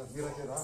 ನೀರು ಹಾಕಿರಾ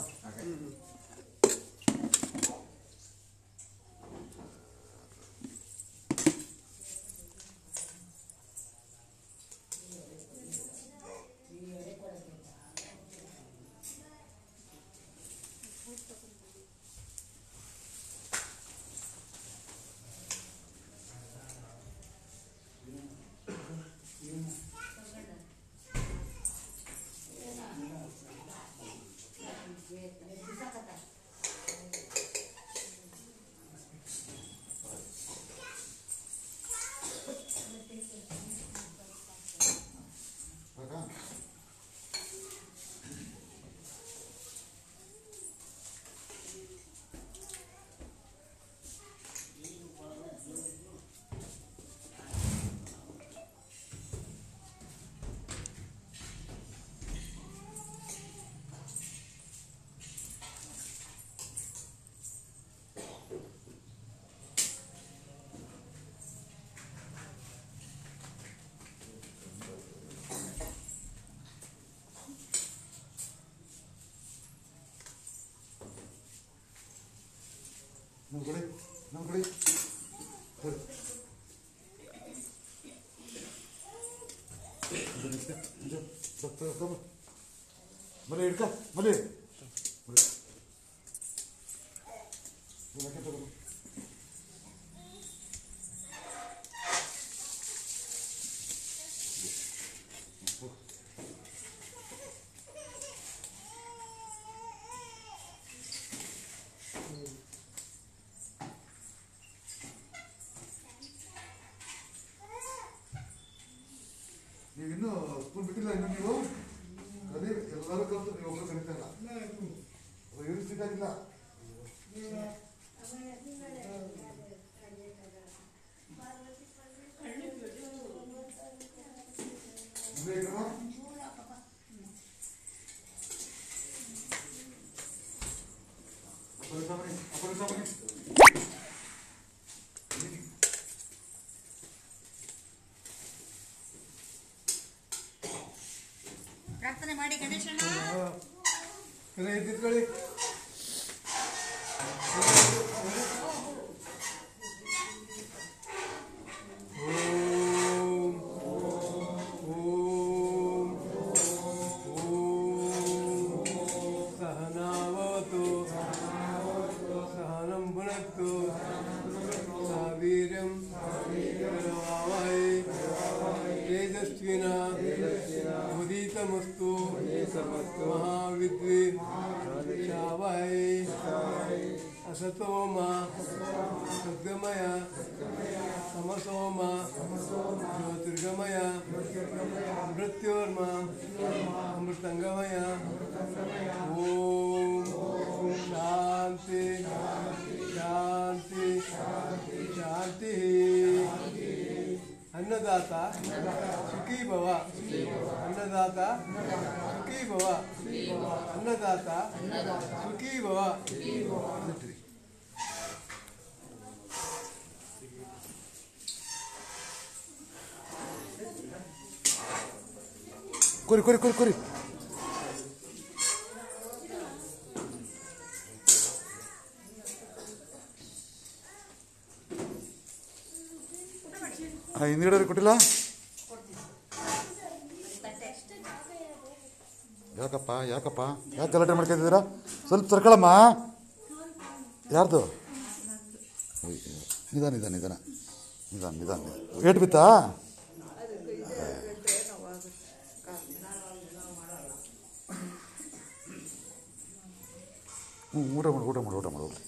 ಸಾಕಾ ನಮ್ಮ ಕಡೆ ನಮ್ಮ ಕಡೆ ಸರಿ ಮಲೆ ಹಿಡ್ಕ ಮಲೆ ನೀವಿನ್ನೂ ಸ್ಕೂಲ್ ಬಿಟ್ಟಿಲ್ಲ ಇನ್ನು ನೀವು ಅದೇ ಎಲ್ಲರೂ ಕಲ್ತು ನೀವು ಒಬ್ಬರು ಕಲಿತಾ ಇಲ್ಲ ಅದು ಇರಿಸ್ಲಿಕ್ಕಾಗಿಲ್ಲ ಇಲ್ಲೇ ಇರಮ್ಮ? ಅಪರಿತ ಬನ್ನಿ, ಅಪರಿತ ಬನ್ನಿ. ಪ್ರಾರ್ಥನೆ ಮಾಡಿ ಗಣೇಶಣ್ಣ ಕೈ ಎತ್ತಿಟ್ಕೊಳ್ಳಿ ಓಂ ಓಂ ಓಂ ಸಹನಾವತು ಸಹನಂ ಭುನಕ್ತು ಸಹ ವೀರ್ಯಂ ಕರವಾವಹೈ ತೇಜಸ್ವಿನ ಉದೀತಮಸ್ತು ಮಹಾವಿದ್ವಿ ಶಾವಹೈ ಅಸತೋಮ ಸದ್ಗಮಯ ಸಮಸೋಮ ಜ್ಯೋತಿರ್ಗಮಯ ಮೃತ್ಯೋರ್ಮ ಅಮೃತಂಗಮಯ ಓಂ ಶಾಂತಿ ಶಾಂತಿ ಶಾಂತಿ ಅನ್ನದಾತ ಸುಖೀ ಭವ ಅನ್ನದಾತ ಸುಖೀ ಭವ ಅನ್ನದಾತ ಸುಖೀ ಭವ ಕೊರಿ ಕೊರಿ ಕೊರಿ ಕೊರಿ ಆ, ಹಿಂದ್ಗಡೆ ಕೊಟ್ಟಿಲ್ಲ ಯಾಕಪ್ಪ ಯಾಕಪ್ಪ ಯಾಕೆ ಗಲಾಟೆ ಮಾಡ್ಕೊಂಡಿದ್ದೀರಾ ಸ್ವಲ್ಪ ಸರ್ಕಳಮ್ಮ ಯಾರ್ದು ಅಯ್ಯೋ, ನಿಧಾನ ನಿಧಾನ ನಿಧಾನ ನಿಧಾನ ನಿಧಾನ ನಿಧಾನ ಏಟ್ ಬಿತ್ತಾ ಹ್ಞೂ ಊಟ ಮಾಡು ಊಟ ಮಾಡು ಊಟ ಮಾಡು ಹೋಗ್ಲಿ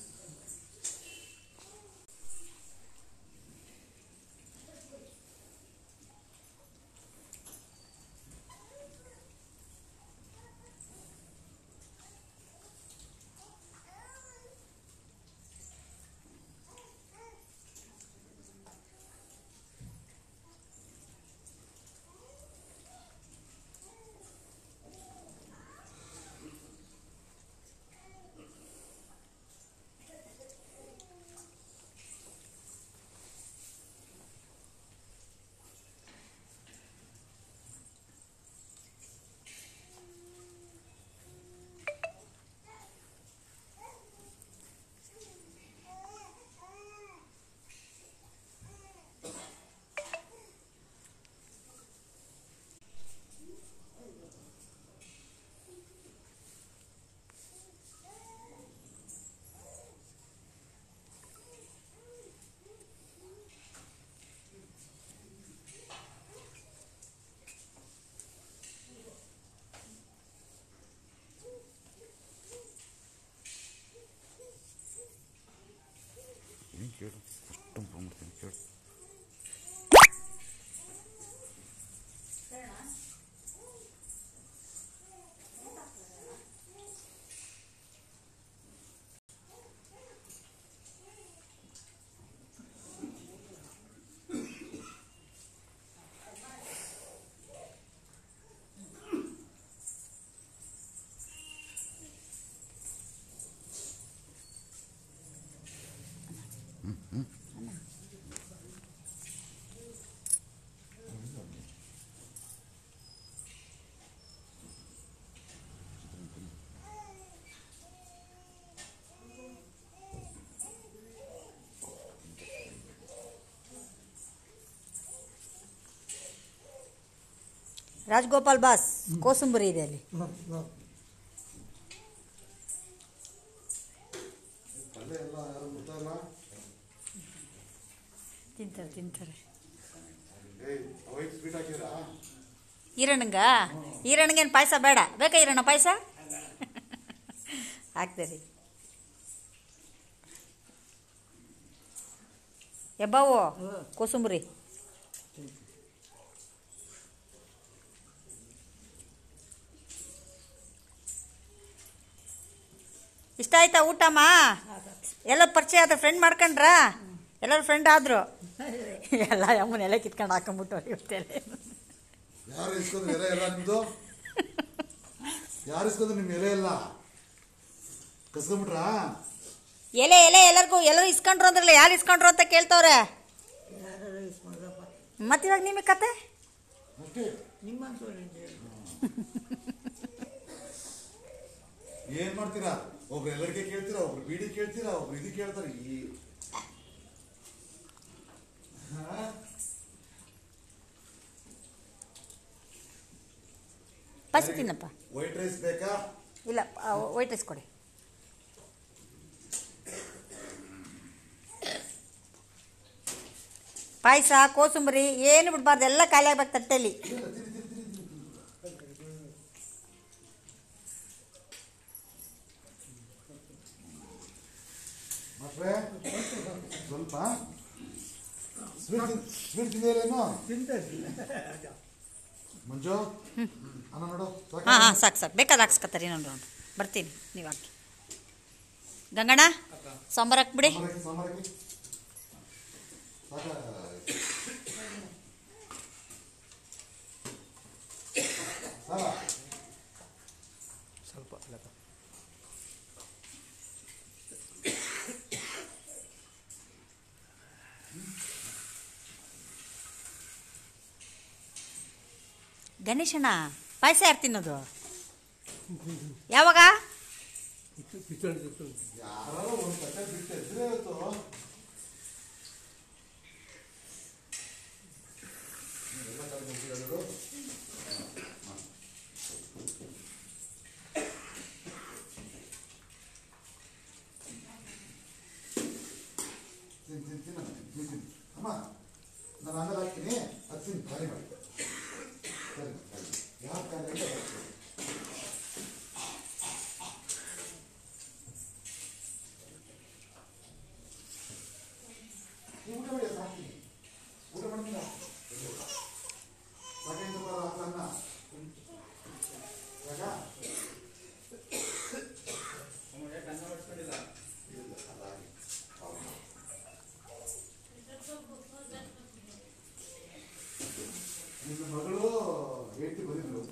ರಾಜ್ಗೋಪಾಲ್ ಬಾಸ್ ಕೋಸುಂಬರಿ ಇದೆ ಅಲ್ಲಿ ಅಲ್ಲೇ ಎಲ್ಲ ಯಾರು ಗೊತ್ತಾ ಇಲ್ಲ ತಿಂತಾರೆ ತಿಂತಾರೆ ಏಯ್ ಅವೈಟ್ ಸ್ವೀಟ್ ಹಾಕಿದ್ರಾ ಈರಣ್ಣಂಗ ಈರಣ್ಣಗೇನು ಪಾಯಸ ಬೇಡ ಬೇಕಾ ಈರಣ್ಣ ಪಾಯಸ ಹಾಕ್ತೀರಿ ಎಬ್ಬಾವು ಕೋಸುಂಬರಿ ಇಷ್ಟ ಆಯ್ತಾ ಊಟಮ್ಮ ಎಲ್ಲ ಪರಿಚಯ ಆದ ಫ್ರೆಂಡ್ ಮಾಡ್ಕೊಂಡ್ರಾ ಎಲ್ಲರೂ ಫ್ರೆಂಡ್ ಆದರು ಎಲ್ಲ ಅಮ್ಮನ ಎಲೆ ಕಿತ್ಕೊಂಡು ಹಾಕೊಂಬಿಟ್ಟು ಇವತ್ತೆಲೆ ಯಾರು ಇಸ್ಕೊಂಡ್ರು ಎಲೆ ಎಲ್ಲ ನಿಮ್ದು ಯಾರು ಇಸ್ಕೊಂಡ್ರು ನಿಮ್ಮ ಎಲೆ ಎಲ್ಲ ಕಸ್ಕೊಂಬಿಟ್ರಾ ಎಲೆ ಎಲೆ ಎಲ್ಲರಿಗೂ ಎಲ್ಲರೂ ಇಸ್ಕೊಂಡ್ರು ಅಂದ್ರಲ್ಲ ಯಾರು ಇಸ್ಕೊಂಡ್ರು ಅಂತ ಕೇಳ್ತವ್ರೆ ಮತ್ತೆ ಇವಾಗ ನಿಮಗೆ ಕತೆ ಅಷ್ಟೇ ಏನ್ ಮಾಡ್ತೀರಾ ಒಬ್ರು ಎಲ್ಲರಿಗೆ ಕೇಳ್ತೀರಾ ಒಬ್ರು ಬೀಡಿ ಕೇಳ್ತೀರಾ ಒಬ್ರು ಇದು ಕೇಳ್ತಾರೆ ಈ ಫಸ್ಟ್ ತಿನ್ನಪ್ಪ ವೈಟ್ ರೈಸ್ ಬೇಕಾ ಇಲ್ಲ ವೈಟ್ ರೈಸ್ ಕೊಡಿ ಪಾಯಸ ಕೋಸುಂಬರಿ ಏನು ಬಿಡಬಾರ್ದು ಎಲ್ಲ ಖಾಲಿ ಆಗ್ಬೇಕು ತಟ್ಟೆಲಿ ಮಕ್ಳೇ ಸ್ವಲ್ಪ ಸ್ವೀಟ್ ಸ್ವೀಟ್ ತಿಂದಿರೇನು ಮಂಜು ಅನ್ನ ನೋಡು ಸಾಕಾ? ಹಾಂ ಹಾಂ ಸಾಕು ಸಾಕು ಬೇಕಾದ್ರೆ ಹಾಕ್ಸ್ಕೊತಾರೆ ಇನ್ನೊಂದು ರೌಂಡ್ ಬರ್ತೀನಿ ನೀವು ಹಾಕಿ ಗಂಗಣ್ಣ ಸಾಂಬಾರು ಹಾಕ್ಬಿಡಿ ಸಾಂಬಾರ್ ಹಾಕಿ, ಸಾಂಬಾರ್ ಹಾಕಿ. ಸಾಕಾ? ಸಾಕಾ? ಸ್ವಲ್ಪ ಲೆಕ್ಕ ಗಣೇಶಣ್ಣ ಪಾಯಸ ಯಾರು ತಿನ್ನೋದು ಯಾವಾಗ ಕಿಚಡಿ ಕಿಚಡಿ ಯಾರೋ ಒಂದು ತಟ್ಟೆ ಬಿಟ್ಟು ಎದ್ರೆ ಇವತ್ತು ಎಲ್ಲ ಕರ್ಕೊಂಡು ಹೇಳಿದ್ರು. ತಿನ್ ತಿನ್ ತಿನ್ನ ತಿನ್ ತಿನ್ ಅಮ್ಮ ನಾನು ಆಮೇಲೆ ಹಾಕ್ತೀನಿ ಅದು ತಿನ್ ಖಾಲಿ ಮಾಡಿ ಸರಿ ಖಾಲಿ ಯಾವ ಖಾಲಿ ಅಂತ ಹಾಕ್ತೀನಿ. ನೀವು ಊಟ ಮಾಡಿ ಸಾಕ್ತೀನಿ ಊಟ ಮಾಡ್ತೀರಾ ಸಾಕೇಂದ್ರ ಬರೋ ಅನ್ನ ಸಾಕಾ ಇಲ್ಲ, ಅದಾಗಿ. ಹೌದು. ನಿಮ್ಮ ಮಗಳು ಹೇಳ್ತಿ ಬಂದಿದ್ರು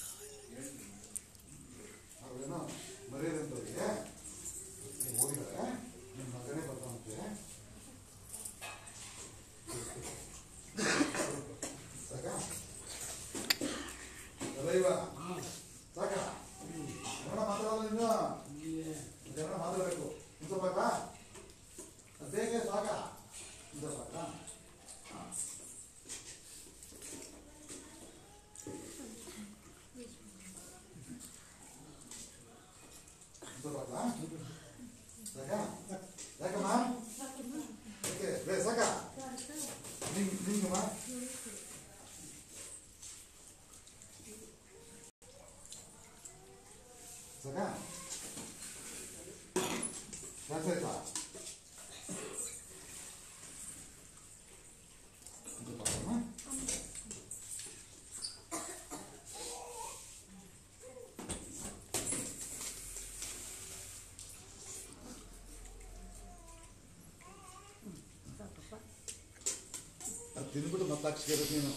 ಅವ್ರೇನೋ ಮರೆಯದಂತವ್ರಿಗೆ ಹೋಗಿದ್ದಾರೆ ನಿಮ್ಮ ಮಗನೇ ಬರ್ತಾನಂತೆ ಸಾಕಾ ಅಲ್ಲೈವ ಸಾಕಾ ಕನ್ನಡ ಮಾತಾಡಲ್ಲ ಇನ್ನು ಕನ್ನಡ ಮಾತಾಡಬೇಕು ಇನ್ನು ಸ್ವಲ್ಪ ಆಯ್ತಾ? ಅದ್ ಬೇಗ ಸಾಕಾ ಇನ್ನು ಸ್ವಲ್ಪ ಆಯ್ತಾ? ಹಾ. ಇನ್ನು ಸ್ವಲ್ಪ ಆಯ್ತಾ? ಸಾಕಾ ಯಾಕಮ್ಮ ಓಕೆ ಬೇ ಸಾಕಾ ನಿಂಗ್ ನಿಂಗಮ್ಮ ಸಾಕಾ ಕೆಲಸ ಆಯ್ತಾ ಇದು ಪಾಪಮ್ಮ? ಅದು ತಿಂದ್ಬಿಟ್ಟು ಮತ್ತೆ ಹಾಕ್ಸ್ಕೊಬೇಕು ನೀನು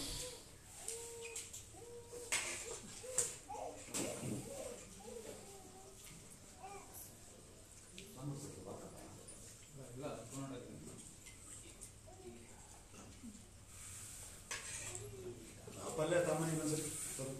ಆ ಪಲ್ಯ ತಮ್ಮ ಇನ್ನೊಂದ್ಸರಿ ಸ್ವಲ್ಪ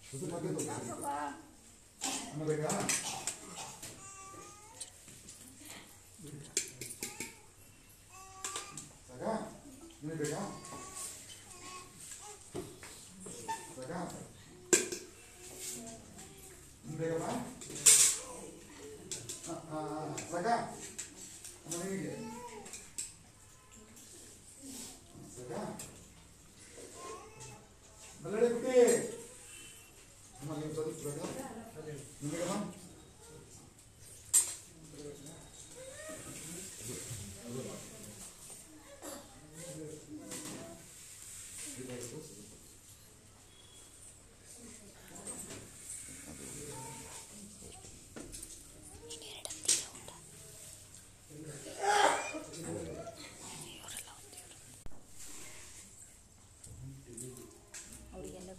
ಸ್ವಲ್ಪ ಹಾಗೆ ತಗೋ. ಅನ್ನ ಬೇಕಾ ಸಾಕಾ ಇನ್ನೂ ಬೇಕಾ ಸಾಕಾ ಇನ್ನು ಬೇಕಮ್ಮ ಹಾಂ ಹಾಂ ಸಾಕಾ ಮನೆಗೆ ಸಾಕಾ ಮಲ್ಲಡೆ ಕುಟ್ಟಿ ಅಮ್ಮ ನೀವು ಸ್ವಲ್ಪ ಬೇಕಾ ನಿಮಗಮ್ಮ ಅವರಿಗೆಲ್ಲ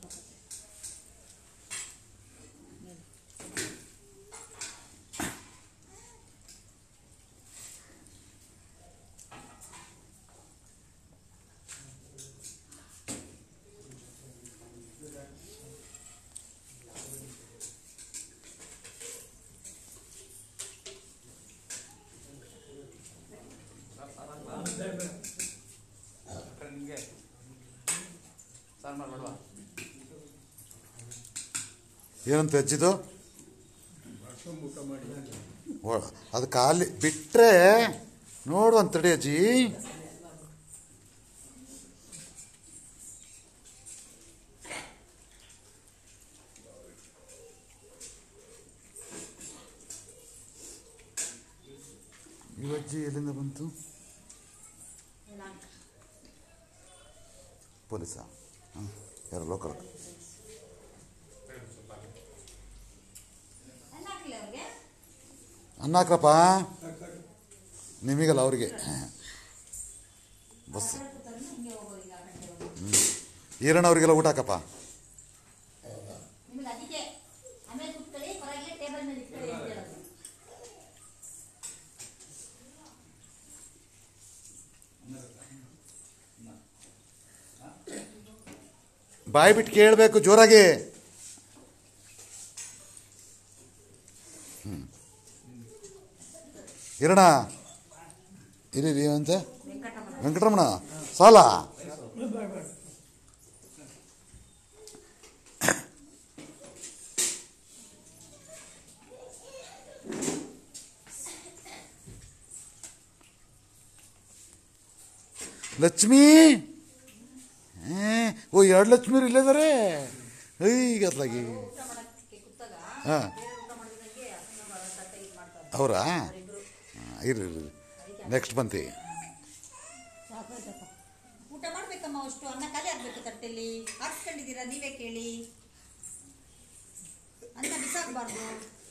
ನಿಮಗೆ ಸಾರು ಮಾಡಬೇಡವಾ ಏನಂತ ಹೆಚ್ಚಿದು ಮಾಡ್ಕೊಂಡು ಊಟ ಮಾಡಿ ಒ- ಅದು ಖಾಲಿ ಬಿಟ್ಟರೆ ನೋಡುವಂತ ತಡಿ ಅಜ್ಜಿ ಈ ಅಜ್ಜಿ ಎಲ್ಲಿಂದ ಬಂತು ಪೊಲೀಸಾ ಹಾಂ ಯಾರು ಲೋಕಲ್ ಅನ್ನ ಹಾಕ್ರಪ್ಪ ನಿಮಗಲ್ಲ ಅವ್ರಿಗೆ ಬಸ್ ಈರಣ್ಣ ಅವರಿಗೆಲ್ಲ ಊಟ ಹಾಕಪ್ಪ ನಿಮಗೆ ಅದಕ್ಕೆ ಆಮೇಲೆ ಕೂತ್ಕೊಳ್ಳಿ ಹೊರಗೆ ಟೇಬಲ್ ಮೇಲೆ ಇಟ್ಕೊಳ್ಳಿ ಅಂತ ಹೇಳೋದು ಬಾಯಿ ಬಿಟ್ಟು ಕೇಳಬೇಕು ಜೋರಾಗಿ ಹ್ಮ್. ಈರಣ್ಣ ಇರಿ ಅಂತ ವೆಂಕಟರಮಣ ಸಾಲ ಲಕ್ಷ್ಮೀ ಏ, ಓ ಎರಡು ಲಕ್ಷ್ಮೀರು ಇಲ್ಲಿದ್ದಾರೆ ಈಗ ಅತ್ಲಾಗಿ ಊಟ ಮಾಡಕ್ಕೆ ಕೂತಾಗ ಹಾಂ ಬೇರೆ ಊಟ ಮಾಡಿದಂಗೆ ಹಸನ ತಟ್ಟೆ ಇದು ಮಾಡ್ತಾರೆ ಅವರಾ ಇರ್ರಿ ಇರ್ರಿ ನೆಕ್ಸ್ಟ್ ಬಂತಿ ಊಟ ಮಾಡ್ಬೇಕಮ್ಮ ಅಷ್ಟು ಅನ್ನ ಖಾಲಿ ಆಗ್ಬೇಕು ತಟ್ಟೆಲಿ ಹಾಕ್ಸ್ಕೊಂಡಿದ್ದೀರಾ ನೀವೇ ಕೇಳಿ ಅನ್ನ ಬಿಸಾಕಬಾರ್ದು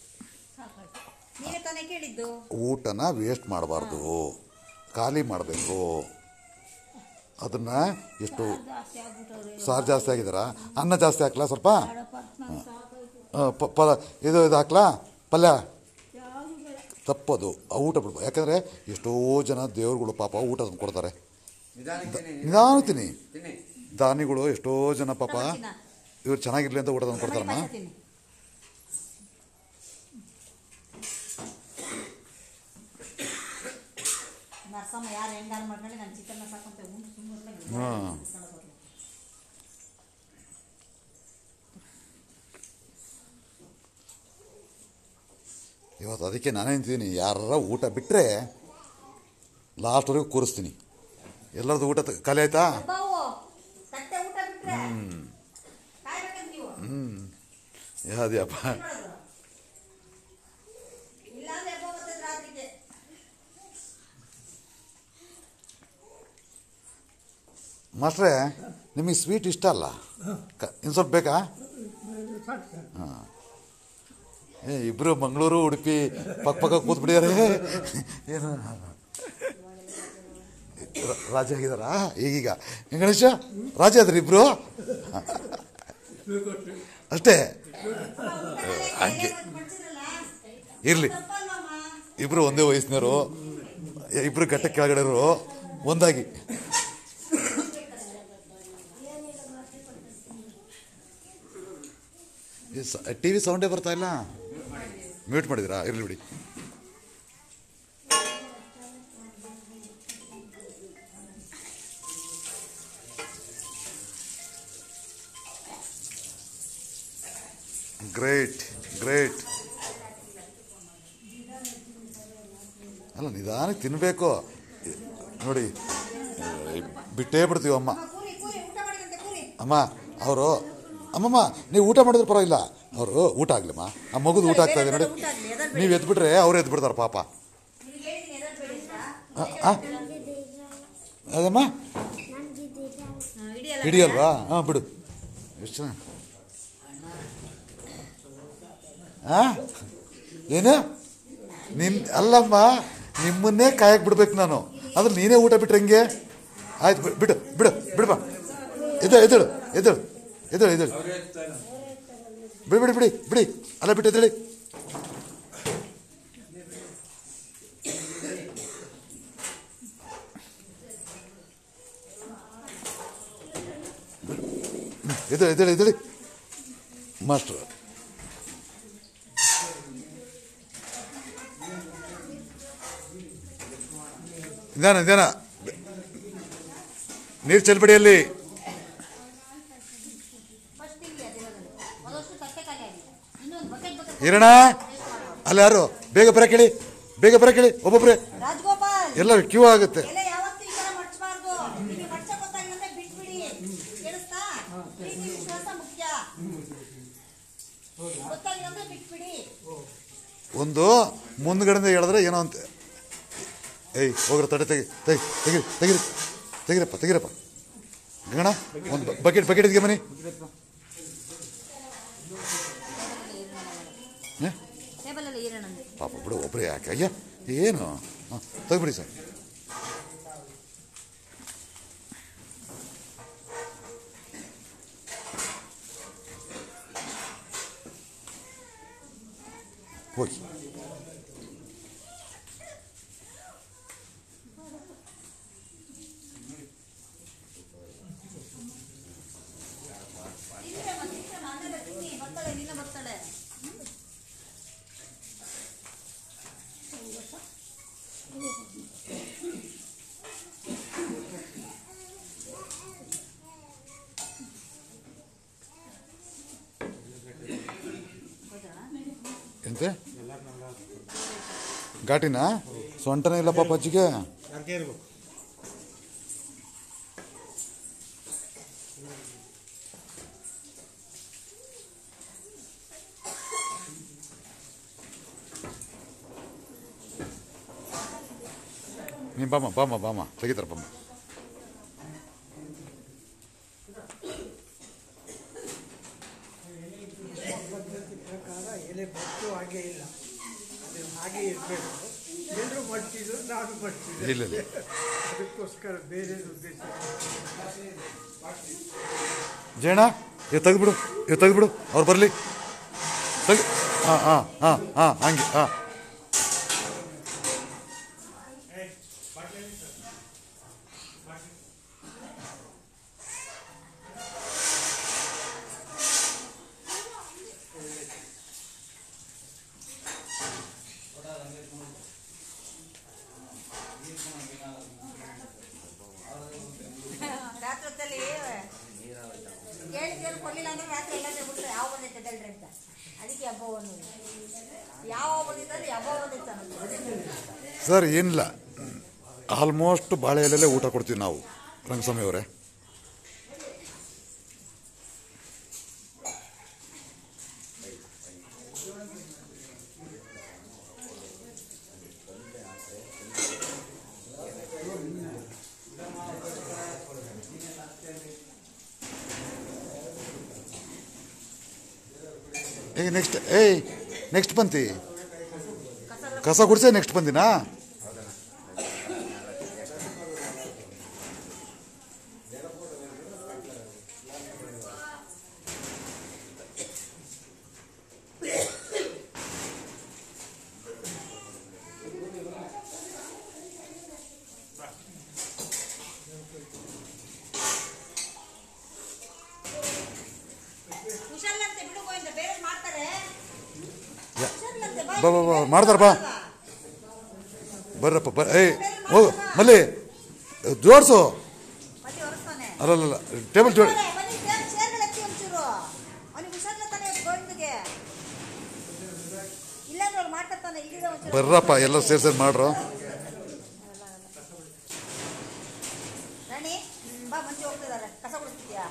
ನೀವೇ ತಾನೇ ಕೇಳಿದ್ದು ಊಟನ ವೇಸ್ಟ್ ಮಾಡಬಾರ್ದು ಖಾಲಿ ಮಾಡಬೇಕು ಅದನ್ನು ಎಷ್ಟು ಸಾರು ಜಾಸ್ತಿ ಆಗಿದಾರ ಅನ್ನ ಜಾಸ್ತಿ ಹಾಕ್ಲಾ ಸ್ವಲ್ಪ ಆ, ಪ- ಪ ಇದು ಇದು ಹಾಕ್ಲಾ ಪಲ್ಯ ತಪ್ಪದು ಆ ಊಟ ಬಿಡ್ಬೋದು ಯಾಕಂದರೆ ಎಷ್ಟೋ ಜನ ದೇವ್ರುಗಳು ಪಾಪ ಊಟ ತಂದು ಕೊಡ್ತಾರೆ ನಿಧಾನಕ್ಕೆ ತಿನ್ನಿ ನಿಧಾನ ತಿನ್ನಿ ತಿನ್ನಿ ದಾನಿಗಳು ಎಷ್ಟೋ ಜನ ಪಾಪ ತಗೊಳ್ತೀನ. ಇವ್ರು ಚೆನ್ನಾಗಿರ್ಲಿ ಅಂತ ಊಟ ತಂದು ಕೊಡ್ತಾರಮ್ಮ ಪಾಯಸ ತಿನ್ನಿ. ನರಸಮ್ಮ ಯಾರು ಹೆಂಗಾರು ಮಾಡ್ಕೊಂಡು ನಾನು ಚಿಕನ್ನ ಸಾಕಂತ ಉಂಟು ಸುಮ್ಮನೆ ಹಾಂ ಇವತ್ತು ಅದಕ್ಕೆ ನಾನೇ ಅಂತೀನಿ ಯಾರ ಊಟ ಬಿಟ್ಟರೆ ಲಾಸ್ಟ್ವರೆಗೂ ಕೂರಿಸ್ತೀನಿ ಎಲ್ಲರದ್ದು ಊಟ ತ- ಖಾಲಿ ಆಯ್ತಾ ಬಾವು ತಟ್ಟೆ ಊಟ ಬಿಟ್ರೆ ಕಾಯ್ಬೇಕಂತ ನೀವು ಯಾವ್ದ್ಯಪ್ಪ ಮಾಡೋದು ಇಲ್ಲಾಂದ್ರೆ ಎಬ್ಬ ಬರ್ತದೆ ರಾತ್ರಿಗೆ ಮಾಸ್ಟ್ರೇ ನಿಮಗೆ ಸ್ವೀಟ್ ಇಷ್ಟ ಅಲ್ಲ ಕ ಇನ್ನು ಸ್ವಲ್ಪ ಬೇಕಾ ಸಾಕು ಸರ್ ಏ ಇಬ್ಬರು ಮಂಗಳೂರು ಉಡುಪಿ ಪಕ್ಕ ಪಕ್ಕ ಕೂತ್ಬಿಟ್ಟಿದ್ದಾರೆ ಏನು ರ- ರಾಜ ಆಗಿದಾರಾ ಈಗೀಗ ಏನ್ ಗಣೇಶ ರಾಜ ಆದ್ರಿ ಇಬ್ರು ಬೇಕು ಅಷ್ಟೇ ಅಷ್ಟೇ ಹಂಗೆ ಬಡ್ಸಿದ್ರಲ್ಲ ಇರಲಿ ತಪ್ಪಲ್ವಮ್ಮ ಇಬ್ರು ಒಂದೇ ವಯಸ್ಸಿನವರು ಇಬ್ರು ಗಟ್ಟ ಕೆಳಗಡೆರು ಒಂದಾಗಿ ಟಿ ವಿ ಸೌಂಡೇ ಬರ್ತಾ ಇಲ್ಲ ಮ್ಯೂಟ್ ಮಾಡಿದಿರಾ ಇರಲಿ ಬಿಡಿ ಗ್ರೇಟ್ ಗ್ರೇಟ್ ಅಲ್ಲ ನಿಧಾನಕ್ಕೆ ತಿನ್ನಬೇಕು ನೋಡಿ ಬಿಟ್ಟೇ ಬಿಡ್ತೀವಿ ಅಮ್ಮ ಅಮ್ಮ ಅವರು ಅಮ್ಮಮ್ಮ ನೀವು ಊಟ ಮಾಡಿದ್ರೆ ಪರವಾಗಿಲ್ಲ ಅವರು ಊಟ ಆಗ್ಲಮ್ಮ ಆ ಮಗುದು ಊಟ ಆಗ್ತಾ ಇದೆ ನೋಡಿ ಊಟ ಆಗ್ಲಿ, ಎದರ್ ನೀವು ಎದ್ಬಿಟ್ರೆ ಅವ್ರು ಎದ್ದು ಬಿಡ್ತಾರೆ ಪಾಪ ಆ, ಆ? ಅದಮ್ಮ ಹಿಡಿಯಲ್ವಾ ಹಾಂ ಬಿಡು ಎಷ್ಟು ಚೆನ್ನಾಗಿ ಆ ಏನು ನಿನ್ ಅಲ್ಲಮ್ಮ ನಿಮ್ಮನ್ನೇ ಕಾಯಕ್ಕೆ ಬಿಡ್ಬೇಕು ನಾನು ಅಂದ್ರೆ ನೀನೇ ಊಟ ಬಿಟ್ರೆ ಹೆಂಗೆ ಆಯ್ತು ಬಿಡು ಬಿಡು ಬಿಡು ಬಿಡು ಬಾ ಎದ್ದೇಳು ಎದ್ದೇಳು ಎದ್ದೇಳು ಎದ್ದೇಳು ಎದ್ದೇಳು ಬಿಡಿ ಬಿಡಿ ಬಿಡಿ ಬಿಡಿ ಅಲ್ಲ ಬಿಟ್ಟು ಎದ್ದೇಳಿ ಎದ್ದೇಳಿ ಎದ್ದೇಳಿ ಎದ್ದೇಳಿ ಮಾಸ್ಟ್ರು ನಿಧಾನ ನಿಧಾನ ನೀರು ಚೆಲ್ಬಿಡಿ ಅಲ್ಲಿ ಇರೋಣ ಅಲ್ಲ ಯಾರು ಬೇಗ ಬರ ಕೇಳಿ ಬೇಗ ಬರ ಕೇಳಿ ಒಬ್ಬೊಬ್ರೆ ರಾಜಗೋಪಾಲ್ ಎಲ್ಲ ಕ್ಯೂ ಆಗುತ್ತೆ ಎಲೆ ಯಾವತ್ತೂ ಈ ತರ ಮಡ್ಚಬಾರ್ದು ನಿಮಗೆ ಮಡ್ಚ ಗೊತ್ತಾಗಿಲ್ಲ ಅಂದ್ರೆ ಬಿಟ್ಬಿಡಿ ಕೇಳಿಸ್ತಾ ಪ್ರೀತಿ ವಿಶ್ವಾಸ ಮುಖ್ಯ ಗೊತ್ತಾಗಿಲ್ಲ ಅಂದ್ರೆ ಬಿಟ್ಬಿಡಿ ಒಂದು ಮುಂದ್ಗಡೆಯಿಂದ ಹೇಳಿದ್ರೆ ಏನೋ ಅಂತ ಏಯ್ ಹೋಗ್ರ ತಡೆ ತೆಗಿ ತೆಗಿ ತೆಗಿರಿ ತೆಗಿರಿ ತೆಗಿರಪ್ಪ ತೆಗಿರಪ್ಪ ಗಂಗಣ ಒಂದು ಬಕೆಟ್ ಬಕೆಟ್ ಇದಕ್ಕೆ ಬನ್ನಿ ಏ? ಟೇಬಲಲ್ಲಿ ಈರೋಣ ಪಾಪ ಬಿಡು ಒಬ್ಬರೇ ಯಾಕೆ ಅಯ್ಯ ಏನು ಹಾಂ ತೆಗ್ಬಿಡಿ ಸರ್ ಹೋಗಿ ಬರ್ತಾಳೆ ನಿನ್ನ ಬರ್ತಾಳೆ ಎಂತೆ ಘಾಟಿನಾ ಸೊಂಟನೇ ಇಲ್ಲ ಪಾಪ ಅಜ್ಜಿಗೆ ಯಾಕೆ ಇರ್ಬೇಕು ನೀನು ಬಾಮ ಬಾಮ ಬಾಮ ತೆಗಿತಾರ ಬಾಮ ಪದ್ಧತಿ ಪ್ರಕಾರ ಎಲೆ ಬಟ್ಟು ಹಾಗೆ ಇಲ್ಲ ಅದು ಹಾಗೆ ಇರಬೇಕು ಎಲ್ಲರೂ ಮಡ್ತಿದ್ರು ನಾನು ಮಡ್ತಿದ್ದೆ ಇಲ್ಲ ಇಲ್ಲ ಅದಕ್ಕೋಸ್ಕರ ಬೇರೆ ಉದ್ದೇಶ ಜೇಣ ಇವ್ ತೆಗ್ದ್ಬಿಡು ಇವ್ ತೆಗ್ದ್ಬಿಡು ಅವ್ರು ಬರಲಿ ತೆಗಿ ಹಾಂ ಹಾಂ ಹಾಂ ಹಾಂ ಹಂಗೆ ಹಾಂ ರಾತ್ರಿ ಹೊತ್ತಲ್ಲಿ ಕೇಳಿದ್ದೇನು ಕೊಡ್ಲಿಲ್ಲ ಅಂದ್ರೆ ರಾತ್ರಿ ಎಲ್ಲ ಬಿಟ್ರೆ ಯಾವ ಬಂದೈತೆ ಎದ್ದೇಳ್ರಿ ಅಂತ ಅದಕ್ಕೆ ಹಬ್ಬ ಅನ್ನೋದು ಯಾವ ಬಂದಿದ್ದಲ್ಲಿ ಹಬ್ಬ ಬಂದಿತ್ತು ಅನ್ನೋದು ಸರ್ ಏನಿಲ್ಲ ಆಲ್ಮೋಸ್ಟ್ ಬಾಳೆ ಎಲೆಲ್ಲೇ ಊಟ ಕೊಡ್ತೀವಿ ನಾವು ರಂಗಸ್ವಾಮಿ ಅವರೇ ಈಗ ನೆಕ್ಸ್ಟ್ ಏಯ್ ನೆಕ್ಸ್ಟ್ ಬಂತಿ ಕಸ ಗುಡ್ಸೆ ನೆಕ್ಸ್ಟ್ ಬಂದಿನಾ ಕುಶಲ್ ಅಂತ ಬಿಡು ಗೋವಿಂದ ಬೇರೆ ಬಾ ಬಾ ಬಾ ಮಾಡ್ತಾರ ಬಾ ಬರ್ರಪ್ಪ ಬ ಏಯ್ ಹೋಗು ಮಲ್ಲಿ ಜೋಡಿಸು ಮತ್ತೆ ಒರೆಸ್ತಾನೆ ಅಲ್ಲಲ್ಲ ಟೇಬಲ್ ಜೋಡಿ ಬನ್ನಿ ಚೇರ್ ಚೇರ್ಗಳು ಎತ್ತಿ ಒಂಚೂರು ಅವನಿಗೆ ಹುಷಾರಿಲ್ಲ ತಾನೆ ಗೋವಿಂದಗೆ ಇಲ್ಲ ನೋಡಿ ಮಾಡ್ಕೊತಾನೆ ಇಲ್ಲಿದೆ ಒಂಚೂರು ಬರ್ರಪ್ಪ ಎಲ್ಲ ಸೇರಿ ಸೇರಿ ಮಾಡ್ರು ರಾಣಿ ಬಾ ಮಂಜು ಹೋಗ್ತಿದ್ದಾರೆ ಕಸ ಗುಡಿಸ್ತಿದ್ಯಾ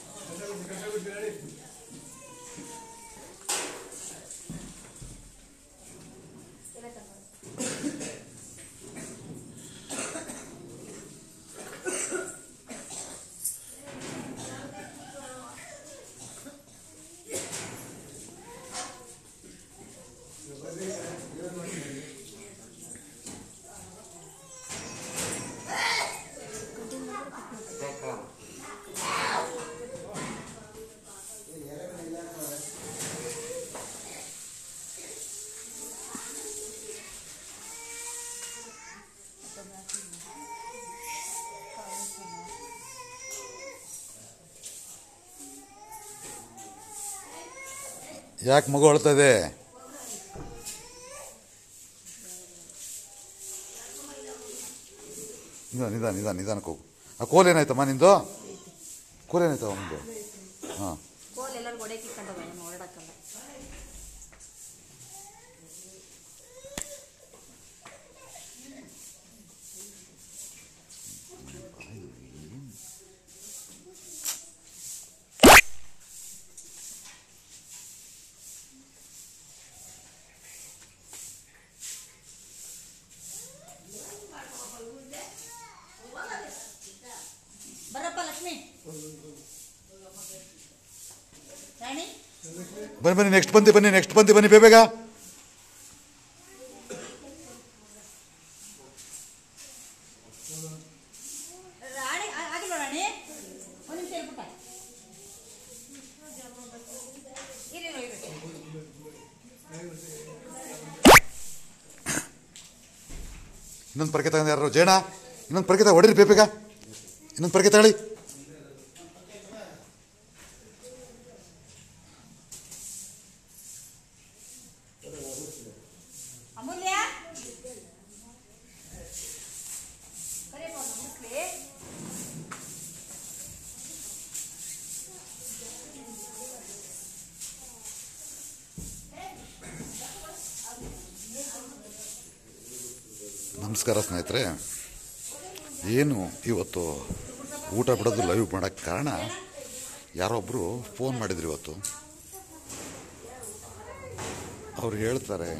ಯಾಕೆ ಮಗು ಅಳ್ತಾ ಇದೆ ನಿಧಾನ ನಿಧಾನ ನಿಧಾನ ನಿಧಾನಕ್ಕೆ ಹೋಗು ಆ ಕೋಲ್ ಏನಾಯ್ತಮ್ಮ ನಿಂದು ಕೋಲ್ ಏನಾಯ್ತವ ನಿಂದು ಹಾಂ ಕೋಲ್ ಎಲ್ಲರೂ ಒಡೆಯಕ್ಕೆ ಇಟ್ಕೊಂಡವ ಏನು ಓಡಾಡಕ್ಕಲ್ಲ ಬರಪ್ಪ ಲಕ್ಷ್ಮಿ ರಾಣಿ ಬನ್ನಿ ಬನ್ನಿ ನೆಕ್ಸ್ಟ್ ಬಂದಿ ಬನ್ನಿ ನೆಕ್ಸ್ಟ್ ಬಂದಿ ಬನ್ನಿ ಬೇಗ ರಾಣಿ ಆ- ಆಗಿಲ್ವ ರಾಣಿ ಒಂದು ನಿಮಿಷ ಹೇಳ್ಬಿಟ್ಟ ಇರಿ ಇರಿ, ಇರಿ. ಇನ್ನೊಂದು ಪರಕೆ ತಗೊಂಡು ಯಾರು ಜೇಣ ಇನ್ನೊಂದು ಪರಕೆ ತಗ ಹೊಡೀರಿ ಬೇಗ ಇನ್ನೊಂದು ಪರಕೆ ತಗೊಳ್ಳಿ ಅಮೂಲ್ಯ ಕರಿಯಪ್ಪ ಅವ್ರ್ನ ಮುಗಿಸ್ಲಿ. ನಮಸ್ಕಾರ ಸ್ನೇಹಿತರೆ ಏನು ಇವತ್ತು ಊಟ ಬಿಡೋದು ಲೈವ್ ಮಾಡೋಕ್ಕೆ ಕಾರಣ ಯಾರೊಬ್ಬರು ಫೋನ್ ಮಾಡಿದ್ರು ಇವತ್ತು ಅವ್ರು ಹೇಳ್ತಾರೆ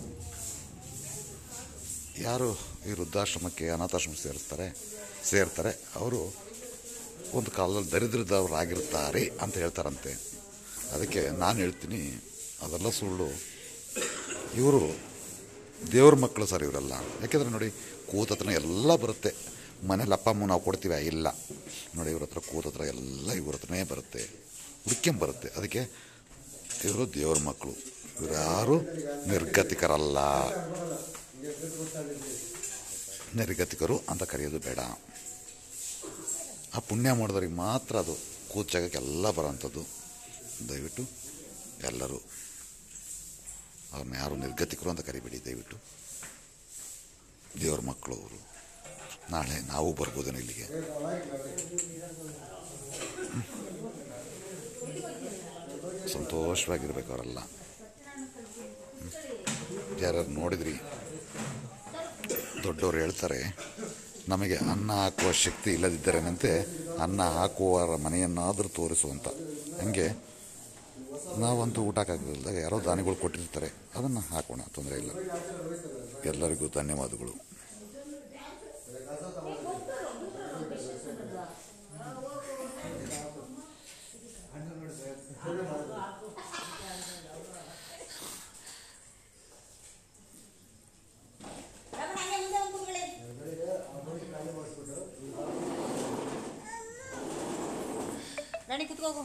ಯಾರು ಈ ವೃದ್ಧಾಶ್ರಮಕ್ಕೆ ಅನಾಥಾಶ್ರಮ ಸೇರಿಸ್ತಾರೆ ಸೇರ್ತಾರೆ ಅವರು ಒಂದು ಕಾಲದಲ್ಲಿ ದರಿದ್ರದವರಾಗಿರ್ತಾರೆ ಅಂತ ಹೇಳ್ತಾರಂತೆ ಅದಕ್ಕೆ ನಾನು ಹೇಳ್ತೀನಿ ಅದೆಲ್ಲ ಸುಳ್ಳು ಇವರು ದೇವ್ರ ಮಕ್ಕಳು ಸರ್ ಇವರೆಲ್ಲ ಯಾಕೆಂದರೆ ನೋಡಿ ಕೂತತ್ರ ಎಲ್ಲ ಬರುತ್ತೆ ಮನೇಲಿ ಅಪ್ಪ ಅಮ್ಮ ನಾವು ಕೊಡ್ತೀವಿ ಇಲ್ಲ ನೋಡಿ ಇವ್ರ ಹತ್ರ ಕೂತತ್ರ ಎಲ್ಲ ಇವ್ರ ಹತ್ರನೇ ಬರುತ್ತೆ ಹುಡ್ಕೊಂಬರುತ್ತೆ ಅದಕ್ಕೆ ಇವರು ದೇವ್ರ ಮಕ್ಕಳು ಇವ್ರು ಯಾರು ನಿರ್ಗತಿಕರಲ್ಲ ನಿರ್ಗತಿಕರು ಅಂತ ಕರೆಯೋದು ಬೇಡ ಆ ಪುಣ್ಯ ಮಾಡಿದವ್ರಿಗೆ ಮಾತ್ರ ಅದು ಕೂಚಾಗಕ್ಕೆಲ್ಲ ಬರೋಂಥದ್ದು ದಯವಿಟ್ಟು ಎಲ್ಲರೂ ಅವ್ರನ್ನ ಯಾರು ನಿರ್ಗತಿಕರು ಅಂತ ಕರಿಬೇಡಿ ದಯವಿಟ್ಟು ದೇವ್ರ ಮಕ್ಕಳು ಅವರು ನಾಳೆ ನಾವು ಬರ್ಬೋದೇನೋ ಇಲ್ಲಿಗೆ ಸಂತೋಷವಾಗಿರ್ಬೇಕು ಅವರೆಲ್ಲ ಯಾರ್ಯಾರು ನೋಡಿದ್ರಿ ದೊಡ್ಡವರು ಹೇಳ್ತಾರೆ ನಮಗೆ ಅನ್ನ ಹಾಕುವ ಶಕ್ತಿ ಇಲ್ಲದಿದ್ದರೇನಂತೆ ಅನ್ನ ಹಾಕುವವರ ಮನೆಯನ್ನಾದರೂ ತೋರಿಸು ಅಂತ ಹಂಗೆ ನಾವಂತೂ ಊಟ ಹಾಕೋದಿಲ್ಲದಾಗ ಯಾರೋ ದಾನಿಗಳು ಕೊಟ್ಟಿರ್ತಾರೆ ಅದನ್ನು ಹಾಕೋಣ ತೊಂದರೆ ಇಲ್ಲ ಎಲ್ಲರಿಗೂ ಧನ್ಯವಾದಗಳು ರಮಣ, ಹಂಗೆ ಮುಂದೆ ಒಂದು ಕೂತ್ಕೊಳ್ಳಿ. ರಾಣಿ ಕುತ್ಕೋಗು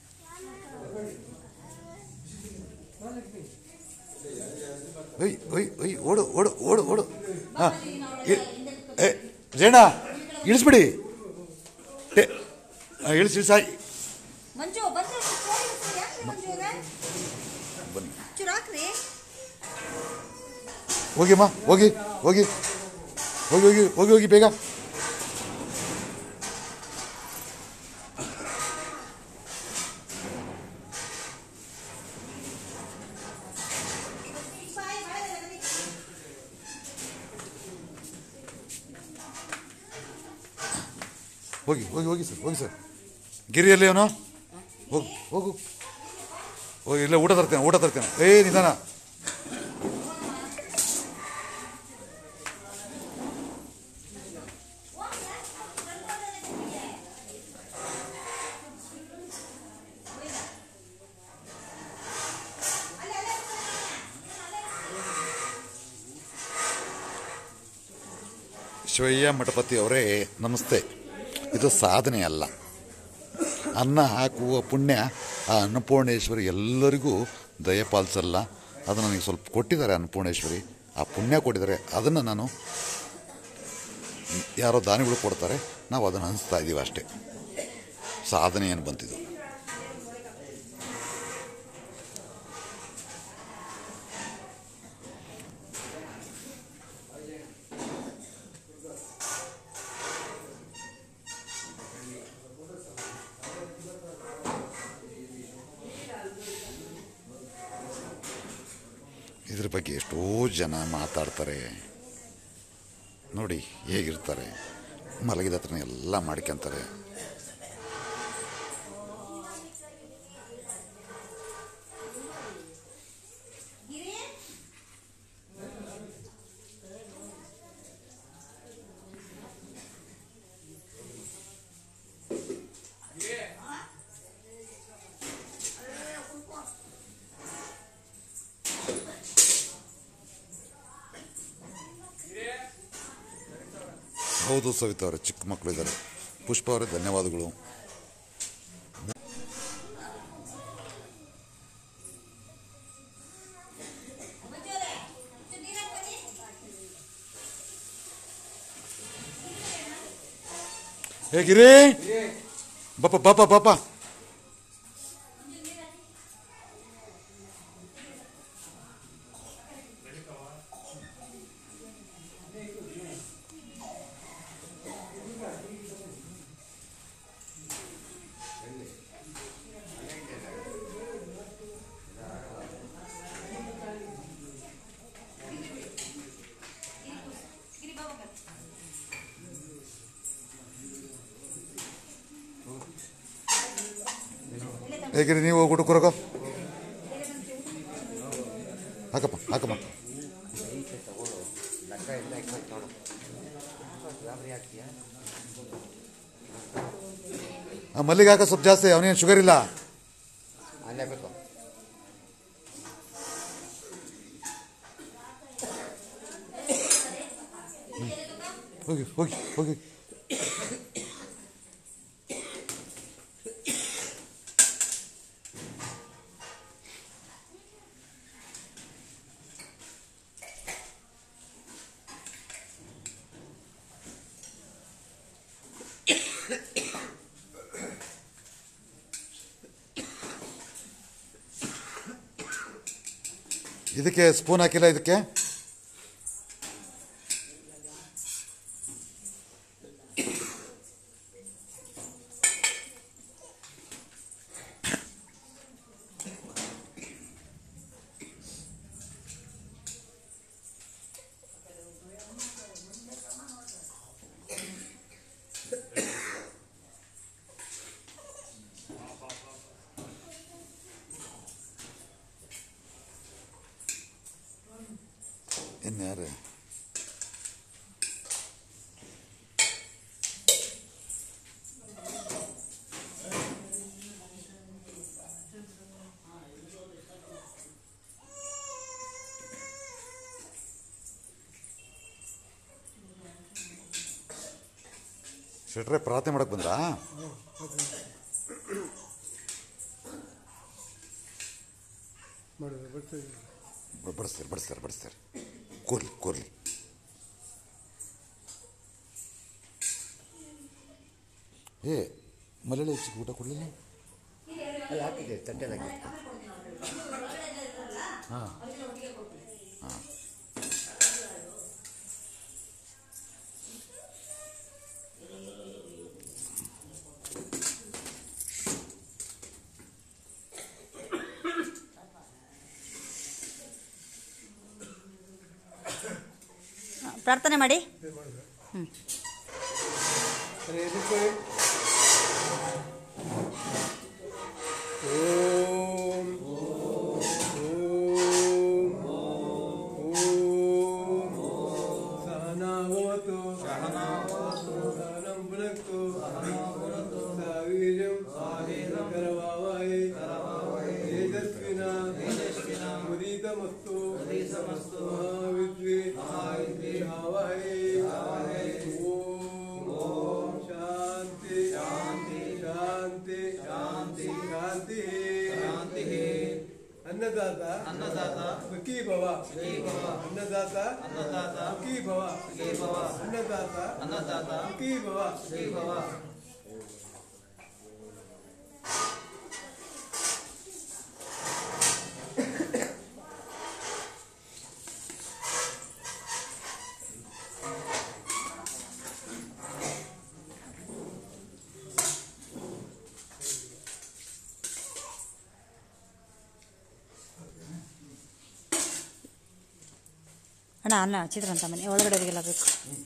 ಒಯ್ ಒಯ್ ಒಯ್ ಓಡು ಓಡು ಓಡು ಓಡು ಹಾಂ ಏ ಜೇಣ ಇಳಿಸ್ಬಿಡಿ ಏ ಆ, ಇಳಿಸಿ ಇಳಿಸ ಮಂಜು ಬಂದ್ರೆ ಯಾಕೆ ಮಂಜು ಅವ್ರೆ? ಬನ್ನಿ ಚೂರು ಹಾಕ್ರಿ ಹೋಗಿಮ್ಮ ಹೋಗಿ ಹೋಗಿ ಹೋಗಿ ಹೋಗಿ ಹೋಗಿ ಹೋಗಿ ಬೇಗ ಹೋಗಿ ಹೋಗಿ ಹೋಗಿ ಸರ್ ಹೋಗಿ ಸರ್ ಗಿರಿಯಲ್ಲಿ ಅವನು ಹೋಗು ಹೋಗು ಹೋಗಿ ಇಲ್ಲ ಊಟ ತರ್ತೇನೆ ಊಟ ತರ್ತೇನೆ ಏ ನಿಧಾನ ಶಿವಯ್ಯ ಮಠಪತಿ ಅವರೇ ನಮಸ್ತೆ ಇದು ಸಾಧನೆ ಅಲ್ಲ ಅನ್ನ ಹಾಕುವ ಪುಣ್ಯ ಆ ಅನ್ನಪೂರ್ಣೇಶ್ವರಿ ಎಲ್ಲರಿಗೂ ದಯಪಾಲಿಸಲ್ಲ ಅದು ನನಗೆ ಸ್ವಲ್ಪ ಕೊಟ್ಟಿದ್ದಾರೆ ಅನ್ನಪೂರ್ಣೇಶ್ವರಿ ಆ ಪುಣ್ಯ ಕೊಟ್ಟಿದ್ದಾರೆ ಅದನ್ನು ನಾನು ಯಾರೋ ದಾನಿಗಳು ಕೊಡ್ತಾರೆ ನಾವು ಅದನ್ನು ಅನಿಸ್ತಾ ಇದ್ದೀವಿ ಅಷ್ಟೇ ಸಾಧನೆ ಏನು ಬಂತಿದ್ದು ಇದ್ರ ಬಗ್ಗೆ ಎಷ್ಟೋ ಜನ ಮಾತಾಡ್ತಾರೆ ನೋಡಿ ಹೇಗಿರ್ತಾರೆ ಮಲಗಿದ ಹತ್ರನೇ ಎಲ್ಲ ಮಾಡ್ಕೊಂತಾರೆ ಹೌದು ಸವಿತಾ ಅವರೇ ಚಿಕ್ಕ ಮಕ್ಕಳು ಇದ್ದಾರೆ ಪುಷ್ಪ ಅವರೇ ಧನ್ಯವಾದಗಳು ಹೇಗಿರಿ ಬಾಪ ಬಾಪ ಬಾಪ ಹೇಗಿರಿ ನೀವು ಹೋಗ್ಬಿಟ್ಟು ಕುರಕ ಹಾಕಪ್ಪ ಹಾಕಮ್ಮ ಲೆಕ್ಕ ಎಲ್ಲ ಇಕ್ಕಬೇಕು ನೋಡು ಗಾಬರಿ ಆಗ್ತೀಯಾ ಆ ಮಲ್ಲಿಗೆ ಹಾಕ ಸ್ವಲ್ಪ ಜಾಸ್ತಿ ಅವನೇನು ಶುಗರ್ ಇಲ್ಲ ಅಲ್ಲೇ ಬೇಕು ಹೋಗಿ ಹೋಗಿ ಹೋಗಿ ಇದಕ್ಕೆ ಸ್ಪೂನ್ ಹಾಕಿಲ್ಲ ಇದಕ್ಕೆ ಇನ್ಯಾರು ಶೆಟ್ರೆ ಪ್ರಾರ್ಥನೆ ಮಾಡಕ್ ಬಂದ್ರಾ ಮಾಡಿದ್ರೆ ಬರ್ತೀವಿ ಬ- ಬಡಿಸ್ತಾರೆ ಬಡಿಸ್ತಾರೆ ಬಡಿಸ್ತಾರೆ ಕೂರ್ಲಿ ಕೂರ್ಲಿ ಏ ಮಲೆಯಾಳಿ ಹೆಚ್ಚಿಗೆ ಊಟ ಕೊಡಲಿಲ್ಲ ಅಲ್ಲಿ ಹಾಕಿದೆ ತಟ್ಟೆದಾಗಿ ಹಾಂ ಪ್ರಾರ್ಥನೆ ಮಾಡಿ ಇದು ಮಾಡಿದ್ರೆ ಹ್ಞೂ ಅದಕ್ಕೆ ಓಂ ಓಂ ಓಂ ಸಹನಾವತು ಸಹನಂ ಭುನಕ್ತು ಸಾವಿರ್ಯಂ ಕರವಾವಹೈ ತೇಜಸ್ವಿನ ಮುದೀತಮಸ್ತು ಮಹಾವಿದ್ವಿ ಭಾವಹೈ ಓಂ ಶಾಂತಿ ಶಾಂತಿ ಶಾಂತಿ ಶಾಂತಿ ಶಾಂತಿ ಶಾಂತಿ ಅನ್ನದಾತ ಅನ್ನದಾತ ಸುಖೀ ಭವ ಸುಖೀ ಭವ ಅನ್ನದಾತ ಅನ್ನದಾತ ಸುಖೀ ಭವ ಸುಖೀ ಭವ ಅನ್ನದಾತ ಅನ್ನದಾತ ಸುಖೀ ಭವ ಸುಖೀ ಭವ ಅಣ್ಣ ಅನ್ನ ಚಿತ್ರಾಂತ ಮನೆ ಒಳಗಡೆಗೆಲ್ಲ ಬೇಕು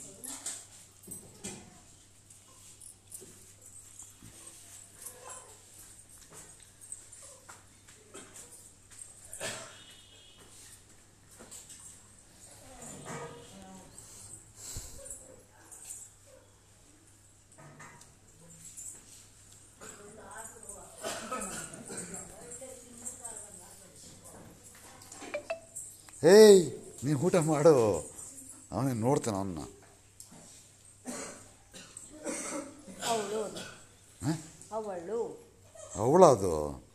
ಏಯ್ ನೀನು ಊಟ ಮಾಡು ಅವನೇ ನೋಡ್ತಾನೆ ಅವನ್ನ ಅವಳು ಹಾಂ ಅವಳು ಅವಳದು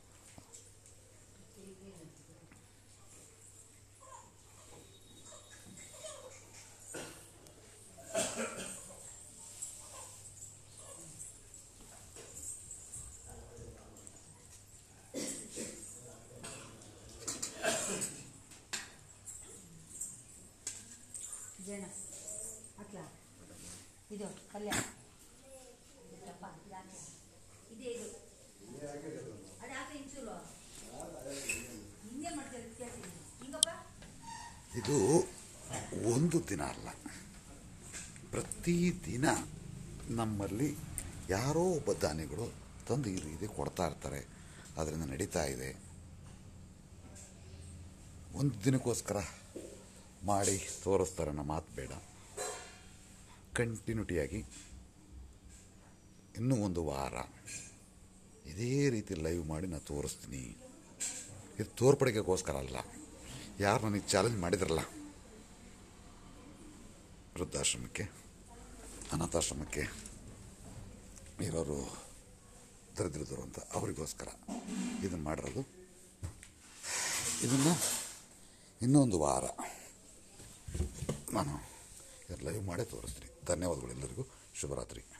ಜೇಣ ಹಾಕ್ಲಾ ಇದು ಪಲ್ಯ ಇಲ್ಲಪ್ಪ, ಇದು ಹಾಕ್ಲಾ? ಇದೇ ಇದು ಅದು ಹಾಕ್ಲಿ ಇಂಚೂರು ಹಿಂಗೆ ಮಾಡ್ತೀರಿ ಕೇಳ್ತೀನಿ ಹಿಂಗಪ್ಪ ಇದು ಒಂದು ದಿನ ಅಲ್ಲ ಪ್ರತಿದಿನ ನಮ್ಮಲ್ಲಿ ಯಾರೋ ಒಬ್ಬ ದಾನಿಗಳು ತಂದು ಈ ರೀತಿ ಕೊಡ್ತಾ ಇರ್ತಾರೆ ಅದರಿಂದ ನಡೀತಾ ಇದೆ ಒಂದು ದಿನಕ್ಕೋಸ್ಕರ ಮಾಡಿ ತೋರಿಸ್ತಾರೆ ನಮ್ಮ ಮಾತು ಬೇಡ ಕಂಟಿನ್ಯೂಟಿಯಾಗಿ ಇನ್ನೂ ಒಂದು ವಾರ ಇದೇ ರೀತಿ ಲೈವ್ ಮಾಡಿ ನಾನು ತೋರಿಸ್ತೀನಿ ಇದು ತೋರ್ಪಡಿಕೆಗೋಸ್ಕರ ಅಲ್ಲ ಯಾರು ನನಗೆ ಚಾಲೆಂಜ್ ಮಾಡಿದ್ರಲ್ಲ ವೃದ್ಧಾಶ್ರಮಕ್ಕೆ ಅನಾಥಾಶ್ರಮಕ್ಕೆ ಇರೋರು ದರಿದ್ರದವರು ಅಂತ ಅವರಿಗೋಸ್ಕರ ಇದನ್ನು ಮಾಡಿರೋದು ಇದನ್ನು ಇನ್ನೊಂದು ವಾರ ನಾನು ಲೈವ್ ಮಾಡೇ ತೋರಿಸ್ತೀನಿ ಧನ್ಯವಾದಗಳು ಎಲ್ಲರಿಗೂ ಶುಭರಾತ್ರಿ